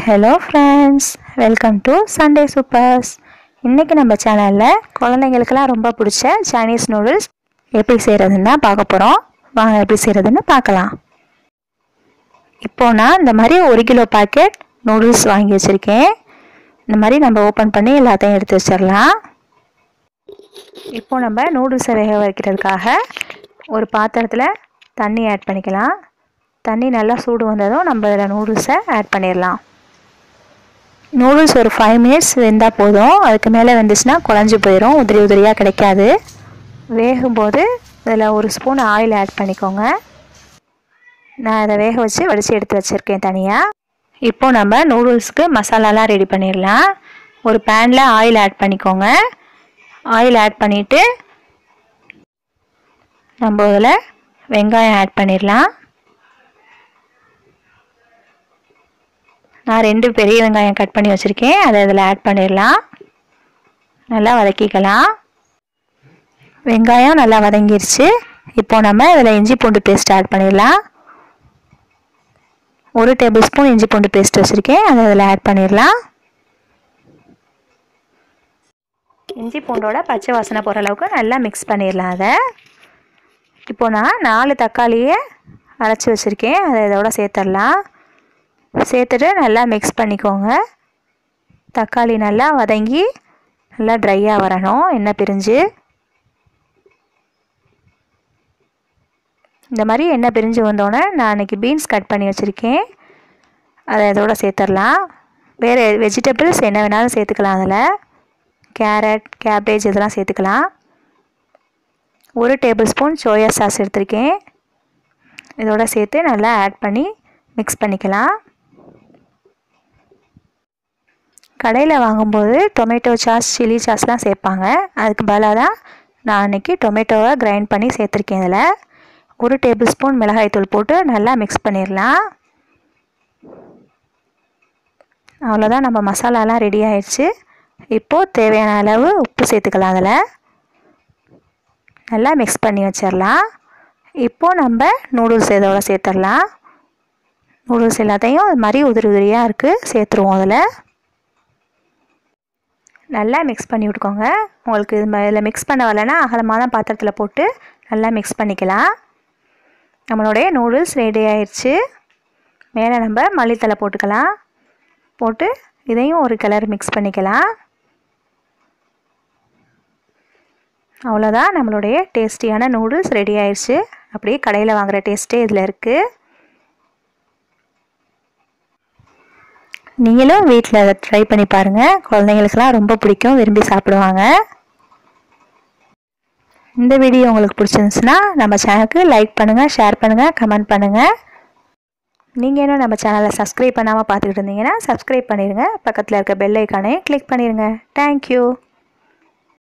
hello friends welcome to Sunday supers இன்றைக்கி நம்ம சேனலில் குழந்தைங்களுக்கெல்லாம் ரொம்ப பிடிச்ச சைனீஸ் நூடுல்ஸ் எப்படி செய்கிறதுன்னு தான் பார்க்க போகிறோம் வாங்க எப்படி செய்கிறதுன்னு பார்க்கலாம் இப்போ நான் இந்த மாதிரி ஒரு கிலோ பாக்கெட் நூடுல்ஸ் வாங்கி வச்சுருக்கேன் இந்த மாதிரி நம்ம ஓப்பன் பண்ணி எல்லாத்தையும் எடுத்து வச்சிடலாம் இப்போ நம்ம நூடுல்ஸை வேக வைக்கிறதுக்காக ஒரு பாத்திரத்தில் தண்ணி ஆட் பண்ணிக்கலாம் தண்ணி நல்லா சூடு வந்ததும் நம்ம இதில் நூடுல்ஸை ஆட் பண்ணிடலாம் நூடுல்ஸ் ஒரு ஃபைவ் மினிட்ஸ் வெந்தால் போதும் அதுக்கு மேலே வெந்துச்சுன்னா குழஞ்சி போயிடும் உதிரி உதிரியாக கிடைக்காது வேகும்போது இதில் ஒரு ஸ்பூன் ஆயில் ஆட் பண்ணிக்கோங்க நான் அதை வேக வச்சு வடித்து எடுத்து வச்சுருக்கேன் தனியாக இப்போது நம்ம நூடுல்ஸ்க்கு மசாலாலாம் ரெடி பண்ணிடலாம் ஒரு பேனில் ஆயில் ஆட் பண்ணிக்கோங்க ஆயில் ஆட் பண்ணிவிட்டு நம்ம இதில் வெங்காயம் ஆட் பண்ணிடலாம் நான் ரெண்டு பெரிய வெங்காயம் கட் பண்ணி வச்சுருக்கேன் அதை இதில் ஆட் பண்ணிடலாம் நல்லா வதக்கிக்கலாம் வெங்காயம் நல்லா வதங்கிருச்சு இப்போது நம்ம இதில் இஞ்சி பூண்டு பேஸ்ட் ஆட் பண்ணிடலாம் ஒரு டேபிள் ஸ்பூன் இஞ்சி பூண்டு பேஸ்ட் வச்சுருக்கேன் அதை இதில் ஆட் பண்ணிடலாம் இஞ்சி பூண்டோட பச்சை வாசனை போகிற அளவுக்கு நல்லா மிக்ஸ் பண்ணிடலாம் அதை இப்போ நான் நாலு தக்காளியை அரைச்சி வச்சுருக்கேன் அதை இதோட சேர்த்துடலாம் சேர்த்துட்டு நல்லா மிக்ஸ் பண்ணிக்கோங்க தக்காளி நல்லா வதங்கி நல்லா ட்ரையாக வரணும் எண்ணெய் பிரிஞ்சு இந்த மாதிரி எண்ணெய் பிரிஞ்சு வந்தோடனே நான் அன்றைக்கி பீன்ஸ் கட் பண்ணி வச்சுருக்கேன் அதை இதோட சேர்த்துடலாம் வேறு வெஜிடபிள்ஸ் என்ன வேணாலும் சேர்த்துக்கலாம் அதில் கேரட் கேபேஜ் இதெல்லாம் சேர்த்துக்கலாம் ஒரு டேபிள் ஸ்பூன் சோயா சாஸ் எடுத்திருக்கேன் இதோட சேர்த்து நல்லா ஆட் பண்ணி மிக்ஸ் பண்ணிக்கலாம் கடையில் வாங்கும்போது டொமேட்டோ சாஸ் சில்லி சாஸ்லாம் சேர்ப்பாங்க அதுக்கு பதிலாக தான் நான் அன்றைக்கி டொமேட்டோவை கிரைண்ட் பண்ணி சேர்த்துருக்கேன் இதில் ஒரு டேபிள் ஸ்பூன் மிளகாய்த்தூள் போட்டு நல்லா மிக்ஸ் பண்ணிடலாம் அவ்வளோதான் நம்ம மசாலாலாம் ரெடி ஆயிடுச்சு இப்போது தேவையான அளவு உப்பு சேர்த்துக்கலாம் அதில் நல்லா மிக்ஸ் பண்ணி வச்சிடலாம் இப்போது நம்ம நூடுல்ஸ் இதோட சேர்த்துடலாம் நூடுல்ஸ் எல்லாத்தையும் இது மாதிரி உதிரி உதிரியாக இருக்குது சேர்த்துருவோம் அதில் நல்லா மிக்ஸ் பண்ணி விட்டுக்கோங்க உங்களுக்கு இது இதில் மிக்ஸ் பண்ண வரலன்னா அகலமான பாத்திரத்தில் போட்டு நல்லா மிக்ஸ் பண்ணிக்கலாம் நம்மளுடைய நூடுல்ஸ் ரெடி ஆயிடுச்சு மேலே நம்ம மல்லித்தலை போட்டுக்கலாம் போட்டு இதையும் ஒரு கலர் மிக்ஸ் பண்ணிக்கலாம் அவ்வளோதான் நம்மளுடைய டேஸ்டியான நூடுல்ஸ் ரெடி ஆயிடுச்சு அப்படியே கடையில் வாங்குகிற டேஸ்ட்டே இதில் இருக்குது நீங்களும் வீட்டில் அதை ட்ரை பண்ணி பாருங்கள் குழந்தைங்களுக்கெல்லாம் ரொம்ப பிடிக்கும் விரும்பி சாப்பிடுவாங்க இந்த வீடியோ உங்களுக்கு பிடிச்சிருந்துச்சுன்னா நம்ம சேனலுக்கு லைக் பண்ணுங்கள் ஷேர் பண்ணுங்கள் கமெண்ட் பண்ணுங்கள் நீங்கள் இன்னும் நம்ம சேனலை சப்ஸ்கிரைப் பண்ணாமல் பார்த்துக்கிட்டு இருந்தீங்கன்னா சப்ஸ்கிரைப் பண்ணிடுங்க பக்கத்தில் இருக்க பெல் ஐக்கானே கிளிக் பண்ணிடுங்க தேங்க்யூ